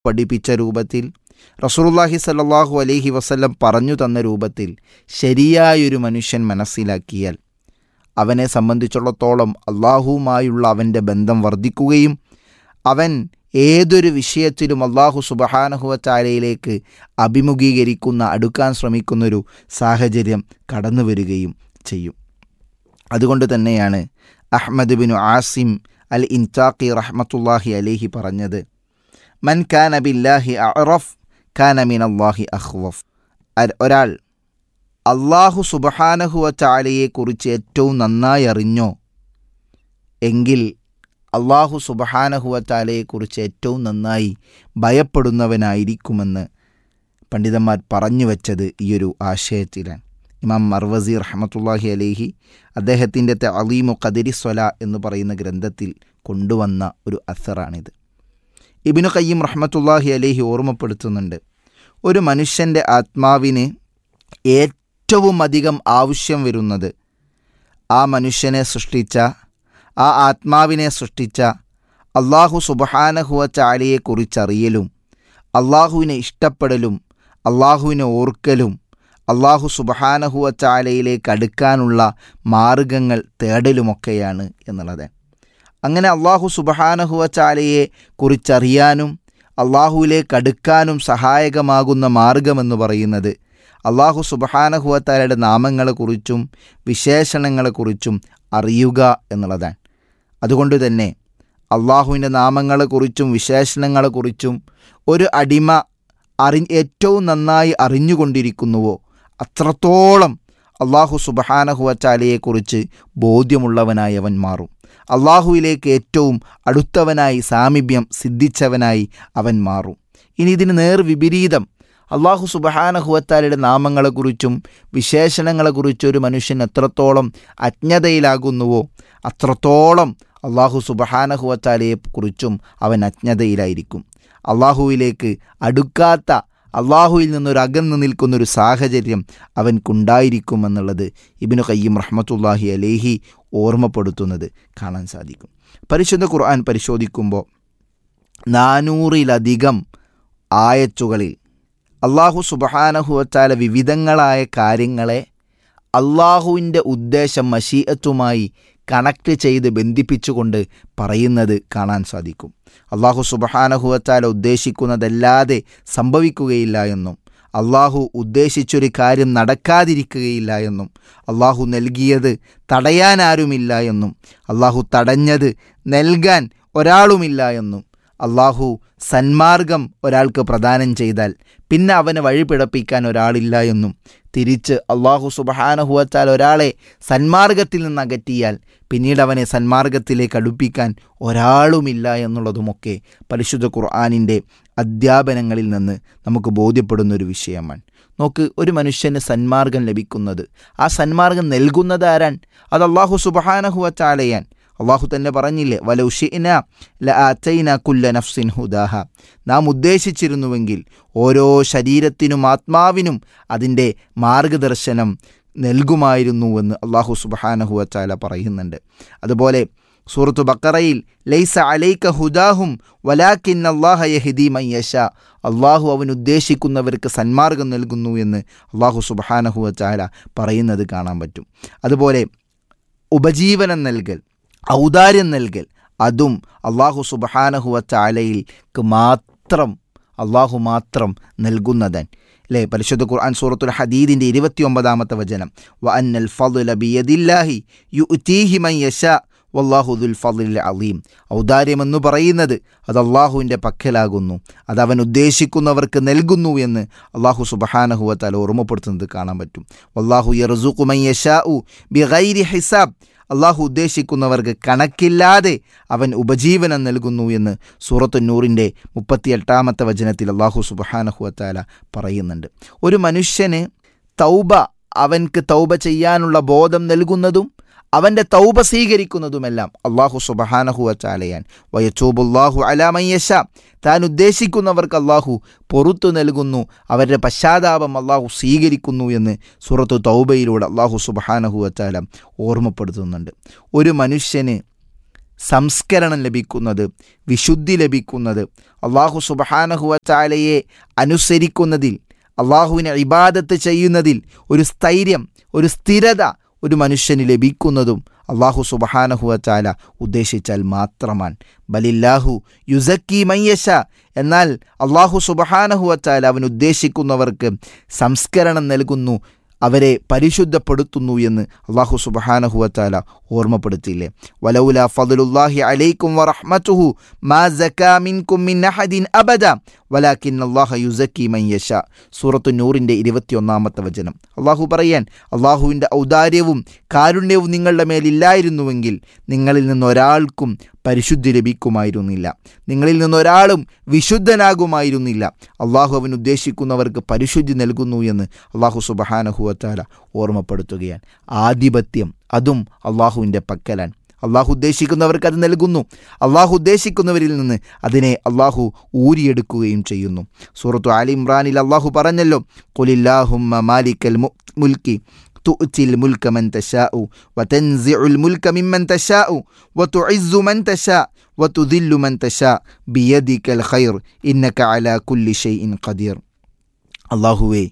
പഠിപ്പിച്ച രൂപത്തിൽ റസൂലുള്ളാഹി സല്ലല്ലാഹു അലൈഹി വസല്ലം പറഞ്ഞു തന്ന രൂപത്തിൽ ശരിയായൊരു മനുഷ്യൻ മനസ്സിലാക്കിയാൽ അവനെ സംബന്ധിച്ചിടത്തോളം അള്ളാഹുവുമായുള്ള അവൻ്റെ ബന്ധം വർദ്ധിക്കുകയും അവൻ ഏതൊരു വിഷയത്തിലും അള്ളാഹു സുബഹാനഹുവച്ചാലയിലേക്ക് അഭിമുഖീകരിക്കുന്ന അടുക്കാൻ ശ്രമിക്കുന്നൊരു സാഹചര്യം കടന്നു വരികയും ചെയ്യും അതുകൊണ്ട് തന്നെയാണ് Ahmad bin Asim al Intaki റഹ്മത്തുല്ലാഹി അലേഹി പറഞ്ഞത് മൻ കാന ബില്ലാഹി അറഫ് കാന മിൻ അള്ളാഹി അഹ്വഫ് ഒരാൾ അള്ളാഹു സുബഹാനഹുവ ചാലയെക്കുറിച്ച് ഏറ്റവും നന്നായി അറിഞ്ഞോ എങ്കിൽ അള്ളാഹു സുബഹാനഹുവ ചാലയെക്കുറിച്ച് ഏറ്റവും നന്നായി ഭയപ്പെടുന്നവനായിരിക്കുമെന്ന് പണ്ഡിതന്മാർ പറഞ്ഞു വച്ചത് ഈയൊരു ആശയത്തിലാണ് ഇമാം മർവസി റഹമത്തുല്ലാഹി അലേഹി അദ്ദേഹത്തിൻ്റെ അലീമു ഖദിരി സ്വല എന്ന് പറയുന്ന ഗ്രന്ഥത്തിൽ കൊണ്ടുവന്ന ഒരു അസറാണിത് ഇബിനു കയ്യം റഹ്മത്തുല്ലാഹി അലേഹി ഓർമ്മപ്പെടുത്തുന്നുണ്ട് ഒരു മനുഷ്യൻ്റെ ആത്മാവിന് ഏറ്റവും അധികം ആവശ്യം വരുന്നത് ആ മനുഷ്യനെ സൃഷ്ടിച്ച ആ ആത്മാവിനെ സൃഷ്ടിച്ച അള്ളാഹു സുബഹാനഹുവ ചാലിയെക്കുറിച്ചറിയലും അള്ളാഹുവിനെ ഇഷ്ടപ്പെടലും അള്ളാഹുവിനെ ഓർക്കലും അള്ളാഹു സുബഹാനഹുവ ചാലയിലേക്ക് അടുക്കാനുള്ള മാർഗങ്ങൾ തേടലുമൊക്കെയാണ് എന്നുള്ളത് അങ്ങനെ അള്ളാഹു സുബഹാനഹുവ ചാലയെ കുറിച്ചറിയാനും അള്ളാഹുവിലേക്ക് അടുക്കാനും സഹായകമാകുന്ന മാർഗമെന്ന് പറയുന്നത് അള്ളാഹു സുബഹാനഹുവത്താലയുടെ നാമങ്ങളെക്കുറിച്ചും വിശേഷണങ്ങളെക്കുറിച്ചും അറിയുക എന്നുള്ളതാണ് അതുകൊണ്ട് തന്നെ അള്ളാഹുവിൻ്റെ നാമങ്ങളെക്കുറിച്ചും വിശേഷണങ്ങളെക്കുറിച്ചും ഒരു അടിമ അറി ഏറ്റവും നന്നായി അറിഞ്ഞുകൊണ്ടിരിക്കുന്നുവോ അത്രത്തോളം അള്ളാഹു സുബഹാനഹുവച്ചാലയെക്കുറിച്ച് ബോധ്യമുള്ളവനായി അവൻ മാറും അള്ളാഹുവിലേക്ക് ഏറ്റവും അടുത്തവനായി സാമീപ്യം സിദ്ധിച്ചവനായി അവൻ മാറും ഇനി ഇതിന് നേർ വിപരീതം അള്ളാഹു സുബഹാനഹുവത്താലയുടെ നാമങ്ങളെക്കുറിച്ചും വിശേഷണങ്ങളെക്കുറിച്ചും ഒരു മനുഷ്യൻ എത്രത്തോളം അജ്ഞതയിലാകുന്നുവോ അത്രത്തോളം അള്ളാഹു സുബഹാനഹുവത്താലയെക്കുറിച്ചും അവൻ അജ്ഞതയിലായിരിക്കും അള്ളാഹുവിലേക്ക് അടുക്കാത്ത അള്ളാഹുവിൽ നിന്നൊരു അകന്നു നിൽക്കുന്നൊരു സാഹചര്യം അവൻക്കുണ്ടായിരിക്കുമെന്നുള്ളത് ഇബിനു കയ്യം റഹ്മത്തുല്ലാഹി അലേഹി ഓർമ്മപ്പെടുത്തുന്നത് കാണാൻ സാധിക്കും പരിശുദ്ധ ഖുർആൻ പരിശോധിക്കുമ്പോൾ നാനൂറിലധികം ആയച്ചുകളിൽ അള്ളാഹു സുബഹാനഹുവച്ചാല വിവിധങ്ങളായ കാര്യങ്ങളെ അള്ളാഹുവിൻ്റെ ഉദ്ദേശം മഷീയത്തുമായി കണക്ട് ചെയ്ത് ബന്ധിപ്പിച്ചുകൊണ്ട് പറയുന്നത് കാണാൻ സാധിക്കും അള്ളാഹു സുബഹാനഹുവച്ചാല ഉദ്ദേശിക്കുന്നതല്ലാതെ സംഭവിക്കുകയില്ല എന്നും അള്ളാഹു ഉദ്ദേശിച്ചൊരു കാര്യം നടക്കാതിരിക്കുകയില്ല എന്നും അള്ളാഹു നൽകിയത് തടയാനാരുമില്ല എന്നും അള്ളാഹു തടഞ്ഞത് നൽകാൻ ഒരാളുമില്ല എന്നും അള്ളാഹു സന്മാർഗം ഒരാൾക്ക് പ്രദാനം ചെയ്താൽ പിന്നെ അവനെ വഴിപിടപ്പിക്കാൻ ഒരാളില്ല എന്നും തിരിച്ച് അള്ളാഹു സുബഹാനഹുവച്ചാൽ ഒരാളെ സന്മാർഗത്തിൽ നിന്ന് അകറ്റിയാൽ പിന്നീട് അവനെ സന്മാർഗത്തിലേക്ക് അടുപ്പിക്കാൻ ഒരാളുമില്ല എന്നുള്ളതുമൊക്കെ പരിശുദ്ധ ഖുർആാനിൻ്റെ അധ്യാപനങ്ങളിൽ നിന്ന് നമുക്ക് ബോധ്യപ്പെടുന്ന ഒരു വിഷയമാണ് നോക്ക് ഒരു മനുഷ്യന് സന്മാർഗം ലഭിക്കുന്നത് ആ സന്മാർഗം നൽകുന്നത് ആരാൻ അത് അള്ളാഹു സുബഹാനഹുവച്ചാലയാൻ അള്ളാഹു തന്നെ പറഞ്ഞില്ലേ വലൗഷിന ലഅതൈന കുല്ല നഫ്സിൻ ഹുദാഹ നാം ഉദ്ദേശിച്ചിരുന്നുവെങ്കിൽ ഓരോ ശരീരത്തിനും ആത്മാവിനും അതിൻ്റെ മാർഗദർശനം നൽകുമായിരുന്നുവെന്ന് അള്ളാഹു സുബഹാനഹു വച്ചാല പറയുന്നുണ്ട് അതുപോലെ സൂറത്തു ബക്കറയിൽ ലൈസ അലൈക ഹുദാഹും വലാക്കിൻ അള്ളാഹ യഹിദി മയ്യഷ അള്ളാഹു അവൻ ഉദ്ദേശിക്കുന്നവർക്ക് സന്മാർഗം നൽകുന്നു എന്ന് അള്ളാഹു സുബഹാനഹു വച്ചാല പറയുന്നത് കാണാൻ പറ്റും അതുപോലെ ഉപജീവനം നൽകൽ ഔദാര്യം നൽകൽ അതും അള്ളാഹു സുബഹാനഹുവ ചാലയിൽക്ക് മാത്രം അള്ളാഹു മാത്രം നൽകുന്നതൻ അല്ലേ പരിശുദ്ധ ഖുർആൻ സൂറത്തുൽ ഹദീദിൻ്റെ ഇരുപത്തിയൊമ്പതാമത്തെ വചനം വ അന്നൽ ഫضل ബിയദില്ലാഹി യുഅ്തീഹി മൻ യശാ വല്ലാഹു ദുൽ ഫضലിൽ അലീം ഔദാര്യമെന്ന് പറയുന്നത് അത് അള്ളാഹുവിൻ്റെ പക്കലാകുന്നു അത് അവൻ ഉദ്ദേശിക്കുന്നവർക്ക് നൽകുന്നു എന്ന് അള്ളാഹു സുബഹാനഹുവ തല ഓർമ്മപ്പെടുത്തുന്നത് കാണാൻ പറ്റും വല്ലാഹു യർസുഖു മൻ യശാഉ ബിഗൈരി ഹിസാബ് അള്ളാഹു ഉദ്ദേശിക്കുന്നവർക്ക് കണക്കില്ലാതെ അവൻ ഉപജീവനം നൽകുന്നു എന്ന് സൂറത്തു നൂറിൻ്റെ മുപ്പത്തിയെട്ടാമത്തെ വചനത്തിൽ അള്ളാഹു സുബഹാനഹുവത്താല പറയുന്നുണ്ട് ഒരു മനുഷ്യന് തൗബ അവൻക്ക് തൗബ ചെയ്യാനുള്ള ബോധം നൽകുന്നതും അവൻ്റെ തൗബ സ്വീകരിക്കുന്നതുമെല്ലാം അള്ളാഹു സുബഹാനഹുവച്ചാലയാൻ വയച്ചൂബുല്ലാഹു അലാമയ്യശ താൻ ഉദ്ദേശിക്കുന്നവർക്ക് അള്ളാഹു പൊറത്തു നൽകുന്നു അവരുടെ പശ്ചാത്താപം അള്ളാഹു സ്വീകരിക്കുന്നു എന്ന് സൂറത്തു തൗബയിലൂടെ അള്ളാഹു സുബഹാനഹുവച്ചാല ഓർമ്മപ്പെടുത്തുന്നുണ്ട് ഒരു മനുഷ്യന് സംസ്കരണം ലഭിക്കുന്നത് വിശുദ്ധി ലഭിക്കുന്നത് അള്ളാഹു സുബഹാനഹുവ ചാലയെ അനുസരിക്കുന്നതിൽ അള്ളാഹുവിനെ ഇബാദത്ത് ചെയ്യുന്നതിൽ ഒരു സ്ഥൈര്യം ഒരു സ്ഥിരത ഒരു മനുഷ്യന് ലഭിക്കുന്നതും അള്ളാഹു സുബഹാനഹുവ ചാല ഉദ്ദേശിച്ചാൽ മാത്രമാണ് ബലില്ലാഹു യുസക്കി മയ്യശ എന്നാൽ അള്ളാഹു സുബഹാനഹുവ ചാല അവൻ ഉദ്ദേശിക്കുന്നവർക്ക് സംസ്കരണം നൽകുന്നു അവരെ പരിശുദ്ധപ്പെടുത്തുന്നു എന്ന് അള്ളാഹു സുബഹാനഹുവത്താല ഓർമ്മപ്പെടുത്തിയില്ലേ വലൗല ഫضലുല്ലാഹി അലൈക്കും വറഹ്മത്തുഹു മാ സകാ മിൻകും മിൻ അഹദിൻ അബദ വലാക്കിൻ അള്ളാഹ യുസക്കി മയ്യഷ സൂറത്തു നൂറിൻ്റെ ഇരുപത്തിയൊന്നാമത്തെ വചനം അള്ളാഹു പറയാൻ അള്ളാഹുവിൻ്റെ ഔദാര്യവും കാരുണ്യവും നിങ്ങളുടെ മേലില്ലായിരുന്നുവെങ്കിൽ നിങ്ങളിൽ നിന്നൊരാൾക്കും പരിശുദ്ധി ലഭിക്കുമായിരുന്നില്ല നിങ്ങളിൽ നിന്നൊരാളും വിശുദ്ധനാകുമായിരുന്നില്ല അള്ളാഹു അവൻ ഉദ്ദേശിക്കുന്നവർക്ക് പരിശുദ്ധി നൽകുന്നു എന്ന് അള്ളാഹു സുബഹാനഹുവത്താല ഓർമ്മപ്പെടുത്തുകയാണ് ആധിപത്യം അതും അള്ളാഹുവിൻ്റെ പക്കലാണ് അള്ളാഹു ഉദ്ദേശിക്കുന്നവർക്ക് അത് നൽകുന്നു അള്ളാഹു ഉദ്ദേശിക്കുന്നവരിൽ നിന്ന് അതിനെ അള്ളാഹു ഊരിയെടുക്കുകയും ചെയ്യുന്നു സൂറത്തു ആലി ഇമ്രാനിൽ അള്ളാഹു പറഞ്ഞല്ലോ കൊലില്ലാഹുമ്മ മാലിക്കൽ മുൽക്കി تؤتي الملك من تشاء وتنزع الملك ممن تشاء وتعز من تشاء وتذل من تشاء بيدك الخير إنك على كل شيء قدير അള്ളാഹുവേ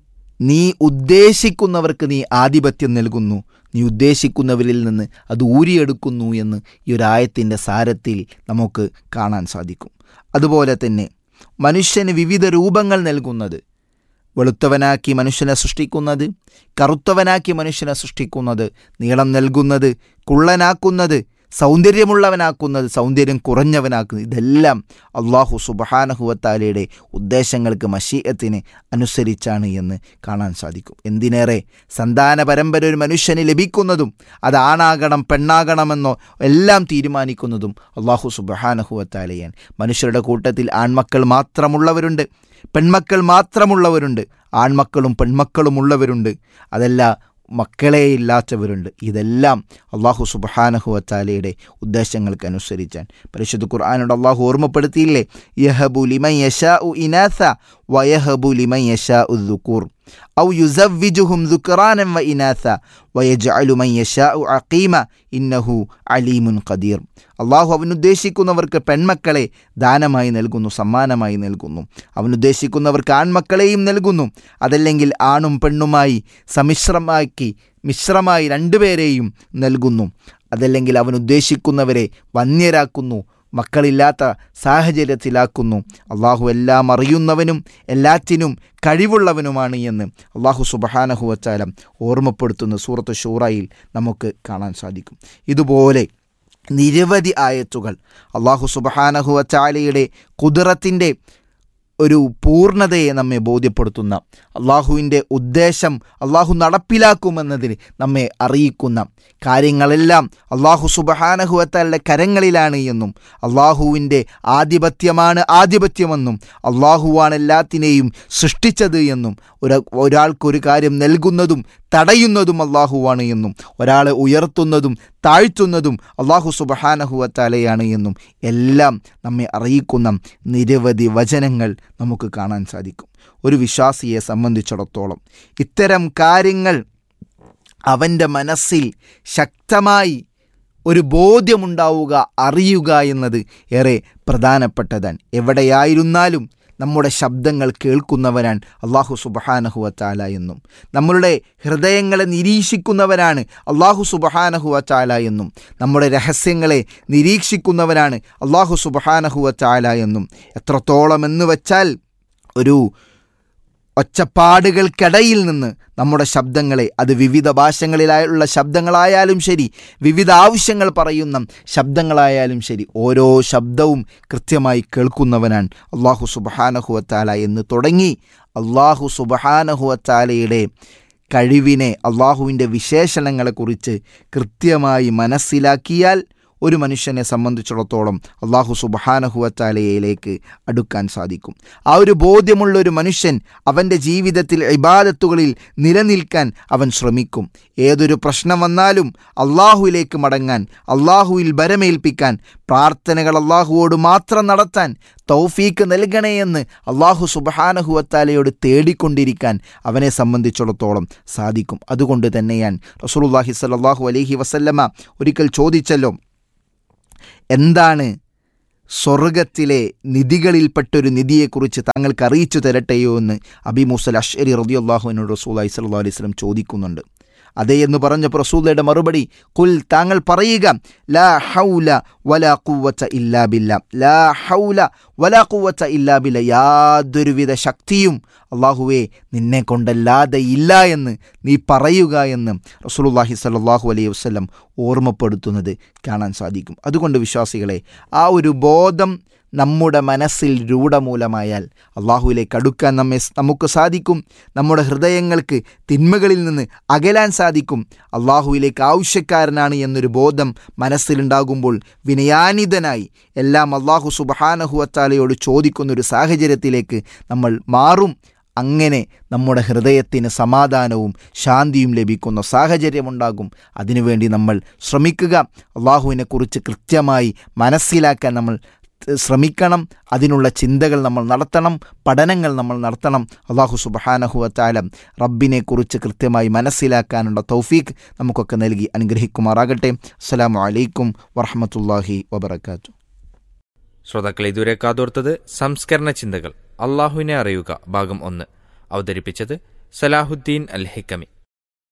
നീ ഉദ്ദേശിക്കുന്നവർക്ക് നീ ആധിപത്യം നൽകുന്നു നീ ഉദ്ദേശിക്കുന്നവരിൽ നിന്ന് അത് ഊരിയെടുക്കുന്നു എന്ന് ഈ ഒരായത്തിൻ്റെ സാരത്തിൽ നമുക്ക് കാണാൻ സാധിക്കും അതുപോലെ തന്നെ മനുഷ്യന് വിവിധ രൂപങ്ങൾ നൽകുന്നത് വെളുത്തവനാക്കി മനുഷ്യനെ സൃഷ്ടിക്കുന്നത് കറുത്തവനാക്കി മനുഷ്യനെ സൃഷ്ടിക്കുന്നത് നീളം നൽകുന്നത് കുള്ളനാക്കുന്നത് സൗന്ദര്യമുള്ളവനാക്കുന്നത് സൗന്ദര്യം കുറഞ്ഞവനാക്കുന്നത് ഇതെല്ലാം അള്ളാഹു സുബഹാനഹുവത്താലയുടെ ഉദ്ദേശങ്ങൾക്ക് മഷീയത്തിന് അനുസരിച്ചാണ് എന്ന് കാണാൻ സാധിക്കും എന്തിനേറെ സന്താന പരമ്പര ഒരു മനുഷ്യന് ലഭിക്കുന്നതും അത് ആണാകണം പെണ്ണാകണമെന്നോ എല്ലാം തീരുമാനിക്കുന്നതും അള്ളാഹു സുബഹാനഹുവത്താലയാണ് മനുഷ്യരുടെ കൂട്ടത്തിൽ ആൺമക്കൾ മാത്രമുള്ളവരുണ്ട് പെൺമക്കൾ മാത്രമുള്ളവരുണ്ട് ആൺമക്കളും പെൺമക്കളും ഉള്ളവരുണ്ട് അതല്ല മക്കളെ ഇല്ലാത്തവരുണ്ട് ഇതെല്ലാം അള്ളാഹു സുബഹാനഹുവത്താലയുടെ ഉദ്ദേശങ്ങൾക്ക് അനുസരിച്ചാണ് പരിശുദ്ധ ഖുർആാനോട് അള്ളാഹു ഓർമ്മപ്പെടുത്തിയില്ലേ യഹബു ലിമൻ യഷാ ഉ ഇനാസ വയഹബു ലിമൻ യഷാ ഉദ്ദുക്കൂർ ഔ യുസവ്വിജുഹും ദുക്റാനൻ വ ഇനാസ വയജഅലു മൻ യഷാ ഉ അഖീമ ഇന്നഹു അലീമുൻ ഖദീർ അള്ളാഹു അവൻ ഉദ്ദേശിക്കുന്നവർക്ക് പെൺമക്കളെ ദാനമായി നൽകുന്നു സമ്മാനമായി നൽകുന്നു അവൻ ഉദ്ദേശിക്കുന്നവർക്ക് ആൺമക്കളെയും നൽകുന്നു അതല്ലെങ്കിൽ ആണും പെണ്ണുമായി സമ്മിശ്രമാക്കി മിശ്രമായി രണ്ടുപേരെയും നൽകുന്നു അതല്ലെങ്കിൽ അവൻ ഉദ്ദേശിക്കുന്നവരെ വന്യരാക്കുന്നു മക്കളില്ലാത്ത സാഹചര്യത്തിലാക്കുന്നു അള്ളാഹു എല്ലാം അറിയുന്നവനും എല്ലാറ്റിനും കഴിവുള്ളവനുമാണ് എന്ന് അള്ളാഹു സുബഹാനഹുവച്ചാലം ഓർമ്മപ്പെടുത്തുന്ന സൂറത്ത് ഷൂറയിൽ നമുക്ക് കാണാൻ സാധിക്കും ഇതുപോലെ നിരവധി ആയത്തുകൾ അള്ളാഹു സുബഹാനഹുവച്ചാലയുടെ കുതിറത്തിൻ്റെ ഒരു പൂർണ്ണതയെ നമ്മെ ബോധ്യപ്പെടുത്തുന്ന അള്ളാഹുവിൻ്റെ ഉദ്ദേശം അള്ളാഹു നടപ്പിലാക്കുമെന്നതിന് നമ്മെ അറിയിക്കുന്ന കാര്യങ്ങളെല്ലാം അള്ളാഹു സുബഹാനഹുവത്തരുടെ കരങ്ങളിലാണ് എന്നും അള്ളാഹുവിൻ്റെ ആധിപത്യമാണ് ആധിപത്യമെന്നും അള്ളാഹുവാണ് എല്ലാത്തിനെയും സൃഷ്ടിച്ചത് എന്നും ഒരു ഒരാൾക്കൊരു കാര്യം നൽകുന്നതും തടയുന്നതും അള്ളാഹുവാണ് എന്നും ഒരാളെ ഉയർത്തുന്നതും താഴ്ത്തുന്നതും അള്ളാഹു സുബഹാനഹുവത്താലയാണ് എന്നും എല്ലാം നമ്മെ അറിയിക്കുന്ന നിരവധി വചനങ്ങൾ നമുക്ക് കാണാൻ സാധിക്കും ഒരു വിശ്വാസിയെ സംബന്ധിച്ചിടത്തോളം ഇത്തരം കാര്യങ്ങൾ അവൻ്റെ മനസ്സിൽ ശക്തമായി ഒരു ബോധ്യമുണ്ടാവുക അറിയുക എന്നത് ഏറെ പ്രധാനപ്പെട്ടതാണ് എവിടെയായിരുന്നാലും നമ്മുടെ ശബ്ദങ്ങൾ കേൾക്കുന്നവനാണ് അള്ളാഹു സുബഹാനഹുവ എന്നും നമ്മളുടെ ഹൃദയങ്ങളെ നിരീക്ഷിക്കുന്നവനാണ് അള്ളാഹു സുബഹാനഹുവ എന്നും നമ്മുടെ രഹസ്യങ്ങളെ നിരീക്ഷിക്കുന്നവനാണ് അള്ളാഹു സുബഹാനഹുവ എന്നും എത്രത്തോളം എന്ന് വച്ചാൽ ഒരു ഒച്ചപ്പാടുകൾക്കിടയിൽ നിന്ന് നമ്മുടെ ശബ്ദങ്ങളെ അത് വിവിധ ഭാഷകളിലായുള്ള ശബ്ദങ്ങളായാലും ശരി വിവിധ ആവശ്യങ്ങൾ പറയുന്ന ശബ്ദങ്ങളായാലും ശരി ഓരോ ശബ്ദവും കൃത്യമായി കേൾക്കുന്നവനാണ് അള്ളാഹു സുബഹാനഹുവത്താല എന്ന് തുടങ്ങി അള്ളാഹു സുബഹാനഹുവത്താലയുടെ കഴിവിനെ അള്ളാഹുവിൻ്റെ വിശേഷണങ്ങളെക്കുറിച്ച് കൃത്യമായി മനസ്സിലാക്കിയാൽ ഒരു മനുഷ്യനെ സംബന്ധിച്ചിടത്തോളം അള്ളാഹു സുബഹാനഹുവത്താലയിലേക്ക് അടുക്കാൻ സാധിക്കും ആ ഒരു ബോധ്യമുള്ള ഒരു മനുഷ്യൻ അവൻ്റെ ജീവിതത്തിൽ ഇബാദത്തുകളിൽ നിലനിൽക്കാൻ അവൻ ശ്രമിക്കും ഏതൊരു പ്രശ്നം വന്നാലും അള്ളാഹുവിലേക്ക് മടങ്ങാൻ അള്ളാഹുവിൽ ബരമേൽപ്പിക്കാൻ പ്രാർത്ഥനകൾ അള്ളാഹുവോട് മാത്രം നടത്താൻ തൗഫീക്ക് നൽകണേയെന്ന് അള്ളാഹു സുബഹാനഹുവത്താലയോട് തേടിക്കൊണ്ടിരിക്കാൻ അവനെ സംബന്ധിച്ചിടത്തോളം സാധിക്കും അതുകൊണ്ട് തന്നെയാണ് റസൂലുള്ളാഹി സ്വല്ലല്ലാഹു അലൈഹി വസല്ലമ ഒരിക്കൽ ചോദിച്ചല്ലോ എന്താണ് സ്വർഗത്തിലെ നിധികളിൽപ്പെട്ടൊരു നിധിയെക്കുറിച്ച് താങ്കൾക്ക് അറിയിച്ചു തരട്ടെയോ എന്ന് അബി മുസൽ അഷ്അരി റദിയുള്ളാഹുവിനോട് റസൂലി സല്ലു അലൈഹി സ്വലം ചോദിക്കുന്നുണ്ട് അതേ എന്ന് പറഞ്ഞപ്പോൾ റസൂലയുടെ മറുപടി കുൽ താങ്കൾ പറയുക ലാ ഹൗല വലാ കുവച്ച ഇല്ലാ ബില്ല ലാ ഹൗല വലാ കുവച്ച ഇല്ലാ ബില്ല യാതൊരുവിധ ശക്തിയും അള്ളാഹുവേ നിന്നെ കൊണ്ടല്ലാതെ ഇല്ല എന്ന് നീ പറയുക എന്ന് റസൂലുള്ളാഹി സ്വല്ലല്ലാഹു അലൈഹി വസല്ലം ഓർമ്മപ്പെടുത്തുന്നത് കാണാൻ സാധിക്കും അതുകൊണ്ട് വിശ്വാസികളെ ആ ഒരു ബോധം നമ്മുടെ മനസ്സിൽ രൂഢമൂലമായാൽ അള്ളാഹുവിലേക്ക് അടുക്കാൻ നമ്മെ നമുക്ക് സാധിക്കും നമ്മുടെ ഹൃദയങ്ങൾക്ക് തിന്മകളിൽ നിന്ന് അകലാൻ സാധിക്കും അള്ളാഹുവിലേക്ക് ആവശ്യക്കാരനാണ് എന്നൊരു ബോധം മനസ്സിലുണ്ടാകുമ്പോൾ വിനയാനിതനായി എല്ലാം അള്ളാഹു സുബഹാനഹുവത്താലയോട് ചോദിക്കുന്ന ഒരു സാഹചര്യത്തിലേക്ക് നമ്മൾ മാറും അങ്ങനെ നമ്മുടെ ഹൃദയത്തിന് സമാധാനവും ശാന്തിയും ലഭിക്കുന്ന സാഹചര്യമുണ്ടാകും അതിനുവേണ്ടി നമ്മൾ ശ്രമിക്കുക അള്ളാഹുവിനെക്കുറിച്ച് കൃത്യമായി മനസ്സിലാക്കാൻ നമ്മൾ ശ്രമിക്കണം അതിനുള്ള ചിന്തകൾ നമ്മൾ നടത്തണം പഠനങ്ങൾ നമ്മൾ നടത്തണം അള്ളാഹു സുബഹാനഹുവത്താലം റബ്ബിനെക്കുറിച്ച് കൃത്യമായി മനസ്സിലാക്കാനുള്ള തൗഫീഖ് നമുക്കൊക്കെ നൽകി അനുഗ്രഹിക്കുമാറാകട്ടെ അസ്സലാമു അലൈക്കും വറഹമത്തല്ലാഹി വബർക്കാത്തു ശ്രോതാക്കൾ ഇതുവരെ കാതോർത്തത് സംസ്കരണ ചിന്തകൾ അള്ളാഹുവിനെ അറിയുക ഭാഗം ഒന്ന് അവതരിപ്പിച്ചത് സലാഹുദ്ദീൻ അൽ ഹിക്കമി